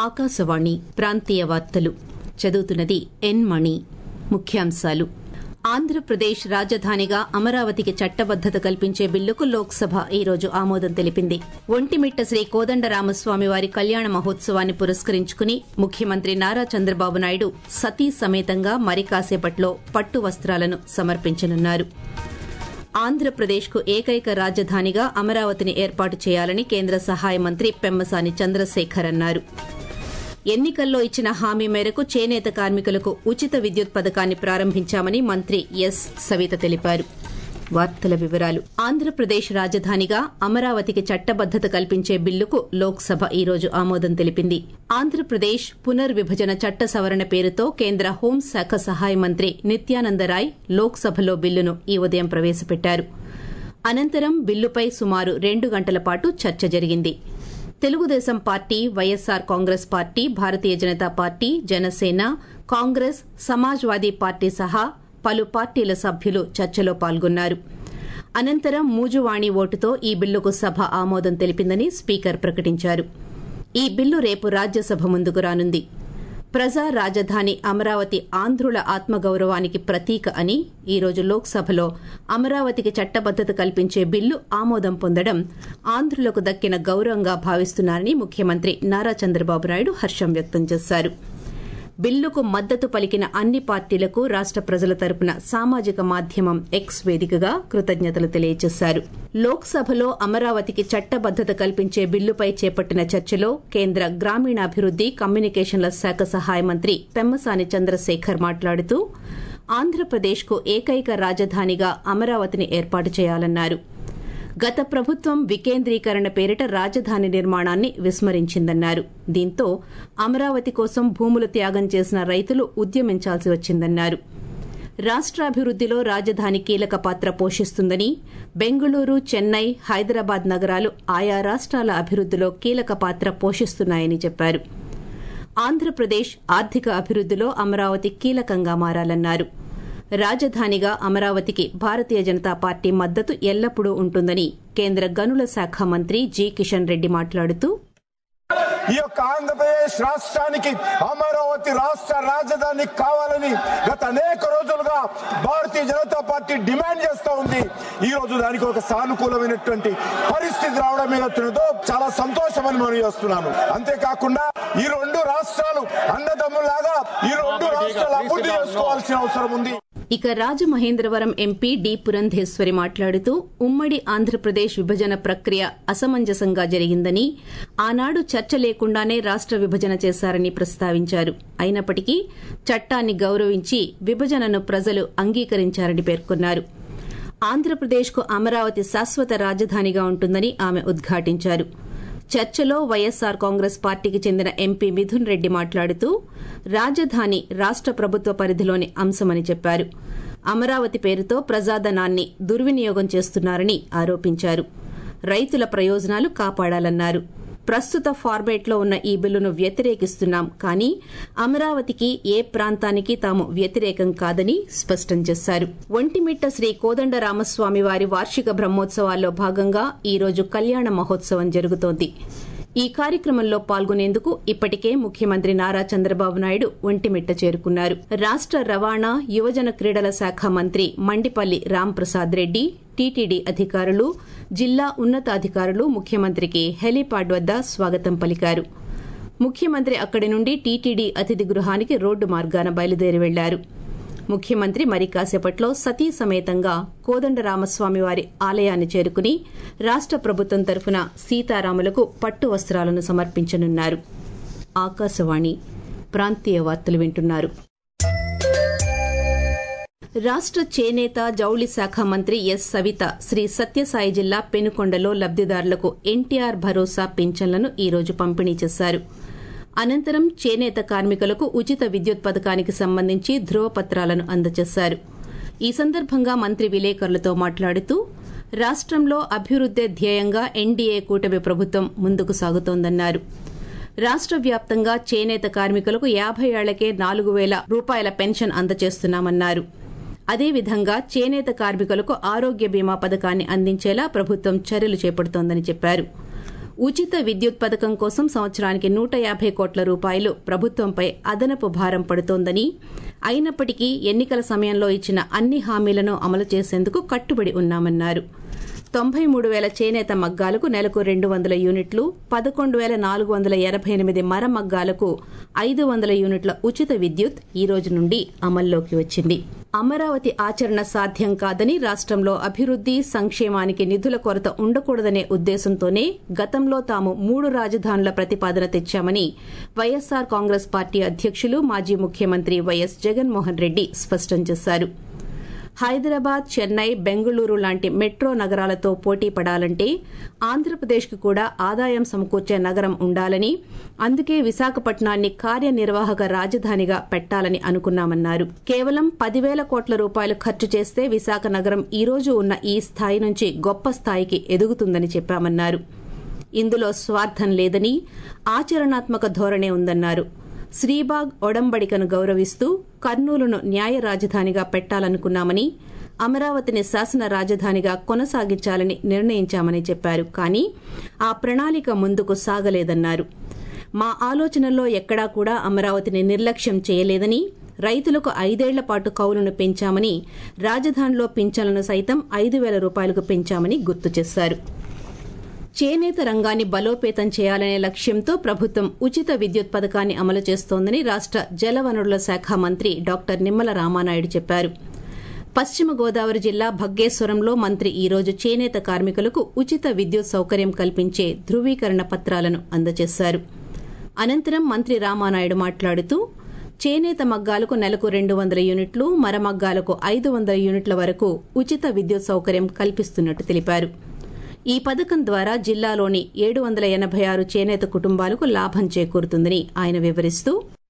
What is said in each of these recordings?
ఆకాశవాణి ప్రాంతీయ వార్తలు చదువుతున్నది ఎన్ మణి ముఖ్యాంశాలు ఆంధ్రప్రదేశ్ రాజధానిగా అమరావతికి చట్టబద్దత కల్పించే బిల్లుకు లోక్సభ ఈ రోజు ఆమోదం తెలిపింది ఒంటిమిట్ట శ్రీ కోదండరామస్వామి వారి కళ్యాణ మహోత్సవాన్ని పురస్కరించుకుని ముఖ్యమంత్రి నారా చంద్రబాబు నాయుడు సతీ సమేతంగా మరి కాసేపట్లో పట్టు వస్త్రాలను సమర్పించనున్నారు ఆంధ్రప్రదేశ్కు ఏకైక రాజధానిగా అమరావతిని ఏర్పాటు చేయాలని కేంద్ర సహాయ మంత్రి పెమ్మసాని చంద్రశేఖర్ అన్నారు ఎన్నికల్లో ఇచ్చిన హామీ మేరకు చేనేత కార్మికులకు ఉచిత విద్యుత్ పథకాన్ని ప్రారంభించామని మంత్రి ఎస్ సవిత తెలిపారు వార్తల వివరాలు ఆంధ్రప్రదేశ్ రాజధానిగా అమరావతికి చట్టబద్దత కల్పించే బిల్లుకు లోక్సభ ఈ రోజు ఆమోదం తెలిపింది ఆంధ్రప్రదేశ్ పునర్విభజన చట్ట సవరణ పేరుతో కేంద్ర హోంశాఖ సహాయ మంత్రి నిత్యానందరాయ్ లోక్సభలో బిల్లును ఈ ఉదయం ప్రవేశపెట్టారు అనంతరం బిల్లుపై సుమారు రెండు గంటల పాటు చర్చ జరిగింది Telugu Desam party YSR Congress party Bharatiya Janata party Janasena Congress Samajwadi party సహా పలు పార్టీల సభ్యులు చర్చలో పాల్గొన్నారు అనంతరం మూజువాణి ఓటుతో ఈ బిల్లుకు సభ ఆమోదం తెలిపిందని స్పీకర్ ప్రకటించారు ఈ బిల్లు రేపు రాజ్యసభ ముందుకు రానుంది ప్రజా రాజధాని అమరావతి ఆంధ్రుల ఆత్మగౌరవానికి ప్రతీక అని ఈ రోజు లోక్సభలో అమరావతికి చట్టబద్దత కల్పించే బిల్లు ఆమోదం పొందడం ఆంధ్రులకు దక్కిన గౌరవంగా భావిస్తున్నారని ముఖ్యమంత్రి నారా చంద్రబాబు నాయుడు హర్షం వ్యక్తం చేశారు బిల్లుకు మద్దతు పలికిన అన్ని పార్టీలకు రాష్ట ప్రజల తరపున సామాజిక మాధ్యమం ఎక్స్ వేదికగా కృతజ్ఞతలు తెలియజేశారు లోక్సభలో అమరావతికి చట్టబద్దత కల్పించే బిల్లుపై చేపట్టిన చర్చలో కేంద్ర గ్రామీణాభివృద్ది కమ్యూనికేషన్ల శాఖ సహాయ మంత్రి పెమ్మసాని చంద్రశేఖర్ మాట్లాడుతూ ఆంధ్రప్రదేశ్కు ఏకైక రాజధానిగా అమరావతిని ఏర్పాటు చేయాలన్నారు గత ప్రభుత్వం వికేంద్రీకరణ పేరిట రాజధాని నిర్మాణాన్ని విస్మరించిందన్నారు దీంతో అమరావతి కోసం భూములు త్యాగం చేసిన రైతులు ఉద్యమించాల్సి వచ్చిందన్నారు రాష్టాభివృద్దిలో రాజధాని కీలక పాత్ర పోషిస్తుందని బెంగళూరు చెన్నై హైదరాబాద్ నగరాలు ఆయా రాష్టాల అభివృద్దిలో కీలక పాత్ర పోషిస్తున్నాయని చెప్పారు ఆంధ్రప్రదేశ్ ఆర్థిక అభివృద్దిలో అమరావతి కీలకంగా మారాలన్నారు రాజధానిగా అమరావతికి భారతీయ జనతా పార్టీ మద్దతు ఎల్లప్పుడూ ఉంటుందని కేంద్ర గనుల శాఖ మంత్రి జి కిషన్ రెడ్డి మాట్లాడుతూ ఈ యొక్క ఆంధ్రప్రదేశ్ రాష్ట్రానికి అమరావతి రాష్ట్ర రాజధాని కావాలని గత అనేక రోజులుగా భారతీయ జనతా పార్టీ డిమాండ్ చేస్తూ ఉంది ఈ రోజు దానికి ఒక సానుకూలమైనటువంటి పరిస్థితి రావడం ఏదవుతున్నదో చాలా సంతోషమని మనం చేస్తున్నాను అంతేకాకుండా ఈ రెండు రాష్ట్రాలు అన్నదమ్ములాగా ఈ రెండు రాష్ట్రాలు అభివృద్ధి చేసుకోవాల్సిన అవసరం ఉంది ఇక రాజమహేంద్రవరం ఎంపీ డి పురంధేశ్వరి మాట్లాడుతూ ఉమ్మడి ఆంధ్రప్రదేశ్ విభజన ప్రక్రియ అసమంజసంగా జరిగిందని ఆనాడు చర్చ లేకుండానే రాష్ట విభజన చేశారని ప్రస్తావించారు అయినప్పటికీ చట్టాన్ని గౌరవించి విభజనను ప్రజలు అంగీకరించారని పేర్కొన్నారు ఆంధ్రప్రదేశ్కు అమరావతి శాశ్వత రాజధానిగా ఉంటుందని ఆమె ఉద్ఘాటించారు చర్చలో వైఎస్సార్ కాంగ్రెస్ పార్టీకి చెందిన ఎంపీ మిథున్ రెడ్డి మాట్లాడుతూ రాజధాని రాష్ట ప్రభుత్వ పరిధిలోని అంశమని చెప్పారు అమరావతి పేరుతో ప్రజాధనాన్ని దుర్వినియోగం చేస్తున్నారని ఆరోపించారు రైతుల ప్రయోజనాలు కాపాడాలన్నారు ప్రస్తుత ఫార్మేట్లో ఉన్న ఈ బిల్లును వ్యతిరేకిస్తున్నాం కానీ అమరావతికి ఏ ప్రాంతానికి తాము వ్యతిరేకం కాదని స్పష్టం చేశారు ఒంటిమిట్ట శ్రీ కోదండరామస్వామి వారి వార్షిక బ్రహ్మోత్సవాల్లో భాగంగా ఈ రోజు కళ్యాణ మహోత్సవం జరుగుతోంది ఈ కార్యక్రమంలో పాల్గొనేందుకు ఇప్పటికే ముఖ్యమంత్రి నారా చంద్రబాబు నాయుడు ఒంటిమిట్ట చేరుకున్నారు రాష్ట రవాణా యువజన క్రీడల శాఖ మంత్రి మండిపల్లి రాంప్రసాద్ రెడ్డి టీటీడీ అధికారులు జిల్లా ఉన్నతాధికారులు ముఖ్యమంత్రికి హెలీపాడ్ వద్ద స్వాగతం పలికారు ముఖ్యమంత్రి అక్కడి నుండి టీటీడీ అతిథి గృహానికి రోడ్డు మార్గాన బయలుదేరి వెళ్లారు ముఖ్యమంత్రి మరి కాసేపట్లో సతీ సమేతంగా కోదండరామస్వామి వారి ఆలయాన్ని చేరుకుని రాష్ట ప్రభుత్వం తరఫున సీతారాములకు పట్టు వస్త్రాలను సమర్పించనున్నారు ఆకాశవాణి ప్రాంతీయ వార్తలు వింటున్నారు రాష్ట చేనేత జౌళి శాఖ మంత్రి ఎస్ సవిత శ్రీ సత్యసాయి జిల్లా పెనుకొండలో లబ్దిదారులకు ఎన్టీఆర్ భరోసా పింఛన్లను ఈ రోజు పంపిణీ చేశారు అనంతరం చేనేత కార్మికులకు ఉచిత విద్యుత్ పథకానికి సంబంధించి ధృవపత్రాలను అందజేశారు ఈ సందర్భంగా మంత్రి విలేకరులతో మాట్లాడుతూ రాష్టంలో అభివృద్దే ధ్యేయంగా ఎన్డీఏ కూటమి ప్రభుత్వం ముందుకు సాగుతోందన్నారు రాష్ట వ్యాప్తంగా చేనేత కార్మికులకు యాభై ఏళ్లకే నాలుగు వేల రూపాయల పెన్షన్ అందజేస్తున్నామన్నారు అదేవిధంగా చేనేత కార్మికులకు ఆరోగ్య బీమా పథకాన్ని అందించేలా ప్రభుత్వం చర్యలు చేపడుతోందని చెప్పారు ఉచిత విద్యుత్ పథకం కోసం సంవత్సరానికి నూట యాభై కోట్ల రూపాయలు ప్రభుత్వంపై అదనపు భారం పడుతోందని అయినప్పటికీ ఎన్నికల సమయంలో ఇచ్చిన అన్ని హామీలను అమలు చేసేందుకు కట్టుబడి ఉన్నామన్నారు తొంభై మూడు వేల చేనేత మగ్గాలకు నెలకు రెండు వందల యూనిట్లు పదకొండు వేల నాలుగు వందల ఎనభై ఎనిమిది మర మగ్గాలకు ఐదు వందల యూనిట్ల ఉచిత విద్యుత్ ఈ రోజు నుండి అమల్లోకి వచ్చింది అమరావతి ఆచరణ సాధ్యం కాదని రాష్టంలో అభివృద్ది సంక్షేమానికి నిధుల కొరత ఉండకూడదనే ఉద్దేశంతోనే గతంలో తాము మూడు రాజధానుల ప్రతిపాదన తెచ్చామని వైఎస్సార్ కాంగ్రెస్ పార్టీ అధ్యకులు మాజీ ముఖ్యమంత్రి వైఎస్ జగన్మోహన్ రెడ్డి స్పష్టం చేశారు హైదరాబాద్ చెన్నై బెంగళూరు లాంటి మెట్రో నగరాలతో పోటీ పడాలంటే ఆంధ్రప్రదేశ్కు కూడా ఆదాయం సమకూర్చే నగరం ఉండాలని అందుకే విశాఖపట్నాన్ని కార్యనిర్వాహక రాజధానిగా పెట్టాలని అనుకున్నామన్నారు కేవలం పదివేల కోట్ల రూపాయలు ఖర్చు చేస్తే విశాఖ నగరం ఈ రోజు ఉన్న ఈ స్థాయి నుంచి గొప్ప స్థాయికి ఎదుగుతుందని చెప్పామన్నారు ఇందులో స్వార్థం లేదని ఆచరణాత్మక ధోరణే ఉందన్నారు శ్రీబాగ్ ఒడంబడికను గౌరవిస్తూ కర్నూలును న్యాయ రాజధానిగా పెట్టాలనుకున్నామని అమరావతిని శాసన రాజధానిగా కొనసాగించాలని నిర్ణయించామని చెప్పారు కానీ ఆ ప్రణాళిక ముందుకు సాగలేదన్నారు మా ఆలోచనల్లో ఎక్కడా కూడా అమరావతిని నిర్లక్ష్యం చేయలేదని రైతులకు ఐదేళ్ల పాటు కౌలును పెంచామని రాజధానిలో పింఛన్లను సైతం ఐదు వేల రూపాయలకు పెంచామని గుర్తు చేశారు చేనేత రంగాన్ని బలోపేతం చేయాలనే లక్ష్యంతో ప్రభుత్వం ఉచిత విద్యుత్ పథకాన్ని అమలు చేస్తోందని రాష్ట జలవనరుల శాఖ మంత్రి డాక్టర్ నిమ్మల రామానాయుడు చెప్పారు పశ్చిమ గోదావరి జిల్లా భగ్గేశ్వరంలో మంత్రి ఈ రోజు చేనేత కార్మికులకు ఉచిత విద్యుత్ సౌకర్యం కల్పించే ధృవీకరణ పత్రాలను అందజేశారు అనంతరం మంత్రి రామానాయుడు మాట్లాడుతూ చేనేత మగ్గాలకు నెలకు రెండు వందల యూనిట్లు మరమగ్గాలకు ఐదు వందల యూనిట్ల వరకు ఉచిత విద్యుత్ సౌకర్యం కల్పిస్తున్నట్టు తెలిపారు ఈ పథకం ద్వారా జిల్లాలోని ఏడు వందల ఎనభై ఆరు చేనేత కుటుంబాలకు లాభం చేకూరుతుందని ఆయన వివరిస్తూ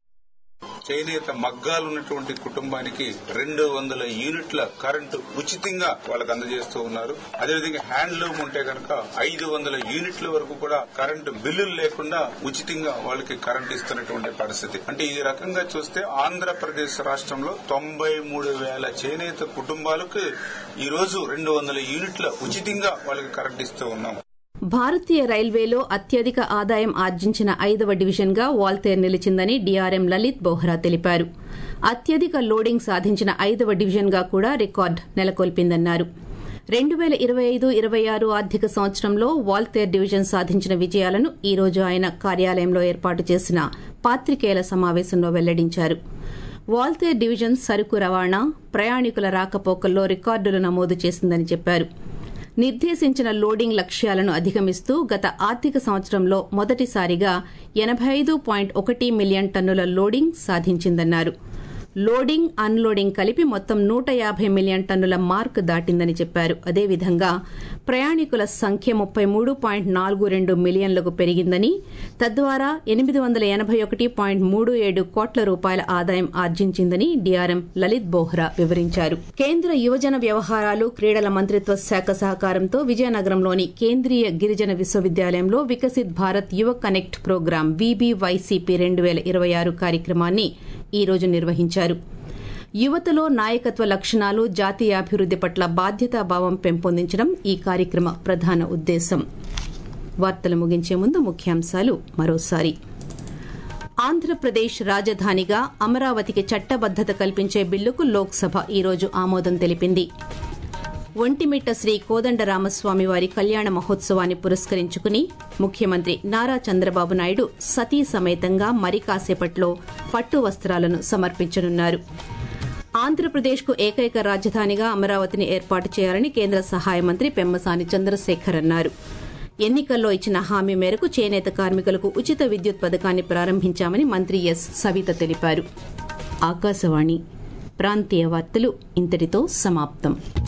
చేనేత మగ్గాలు ఉన్నటువంటి కుటుంబానికి రెండు వందల యూనిట్ల కరెంటు ఉచితంగా వాళ్ళకి అందజేస్తూ ఉన్నారు అదేవిధంగా హ్యాండ్లూమ్ ఉంటే కనుక ఐదు వందల యూనిట్ల వరకు కూడా కరెంటు బిల్లులు లేకుండా ఉచితంగా వాళ్ళకి కరెంట్ ఇస్తున్నటువంటి పరిస్థితి అంటే ఈ రకంగా చూస్తే ఆంధ్రప్రదేశ్ రాష్ట్రంలో తొంభై మూడు వేల చేనేత కుటుంబాలకు ఈ రోజు రెండు వందల యూనిట్ల ఉచితంగా వాళ్ళకి కరెంట్ ఇస్తూ ఉన్నాం భారతీయ రైల్వేలో అత్యధిక ఆదాయం ఆర్జించిన ఐదవ డివిజన్గా వాల్తేర్ నిలిచిందని డీఆర్ఎం లలిత్ బోహ్రా తెలిపారు అత్యధిక లోడింగ్ సాధించిన ఐదవ డివిజన్గా కూడా రికార్డు నెలకొల్పిందన్నారు రెండు వేల ఇరవై ఐదు ఇరవై ఆరు ఆర్థిక సంవత్సరంలో వాల్తేర్ డివిజన్ సాధించిన విజయాలను ఈ రోజు ఆయన కార్యాలయంలో ఏర్పాటు చేసిన పాత్రికేయుల సమావేశంలో వెల్లడించారు వాల్తేర్ డివిజన్ సరుకు రవాణా ప్రయాణికుల రాకపోకల్లో రికార్డులు నమోదు చేసిందని చెప్పారు నిర్దేశించిన లోడింగ్ లక్ష్యాలను అధిగమిస్తూ గత ఆర్థిక సంవత్సరంలో మొదటిసారిగా ఎనబై ఐదు పాయింట్ ఒకటి మిలియన్ టన్నుల లోడింగ్ సాధించిందన్నారు లోడింగ్ అన్లోడింగ్ కలిపి మొత్తం నూట యాభై మిలియన్ టన్నుల మార్క్ దాటిందని చెప్పారు అదేవిధంగా ప్రయాణికుల సంఖ్య ముప్పై మూడు పాయింట్ నాలుగు రెండు మిలియన్లకు పెరిగిందని తద్వారా ఎనిమిది వందల ఎనబై ఒకటి పాయింట్ మూడు ఏడు కోట్ల రూపాయల ఆదాయం ఆర్జించిందని డీఆర్ఎం లలిత్ బోహ్రా వివరించారు కేంద్ర యువజన వ్యవహారాలు క్రీడల మంత్రిత్వ శాఖ సహకారంతో విజయనగరంలోని కేంద్రీయ గిరిజన విశ్వవిద్యాలయంలో వికసిత్ భారత్ యువ కనెక్ట్ ప్రోగ్రాం వీబీవైసీపీ రెండు వేల ఇరవై ఆరు కార్యక్రమాన్ని ఈ రోజు నిర్వహించారు యువతలో నాయకత్వ లక్షణాలు జాతీయాభివృద్ది పట్ల బాధ్యతాభావం పెంపొందించడం ఈ కార్యక్రమ ప్రధాన ఉద్దేశం వార్తలు ముగించే ముందు ముఖ్యాంశాలు మరోసారి ఆంధ్రప్రదేశ్ రాజధానిగా అమరావతికి చట్టబద్దత కల్పించే బిల్లుకు లోక్సభ ఈ రోజు ఆమోదం తెలిపింది ఒంటిమిట్ట శ్రీ కోదండరామస్వామి వారి కళ్యాణ మహోత్సవాన్ని పురస్కరించుకుని ముఖ్యమంత్రి నారా చంద్రబాబు నాయుడు సతీ సమేతంగా మరి కాసేపట్లో పట్టు వస్త్రాలను సమర్పించనున్నారు ఆంధ్రప్రదేశ్కు ఏకైక రాజధానిగా అమరావతిని ఏర్పాటు చేయాలని కేంద్ర సహాయ మంత్రి పెమ్మసాని చంద్రశేఖర్ అన్నారు ఎన్నికల్లో ఇచ్చిన హామీ మేరకు చేనేత కార్మికులకు ఉచిత విద్యుత్ పథకాన్ని ప్రారంభించామని మంత్రి ఎస్ సవిత తెలిపారు ఆకాశవాణి ప్రాంతీయ వార్తలు ఇంతటితో సమాప్తం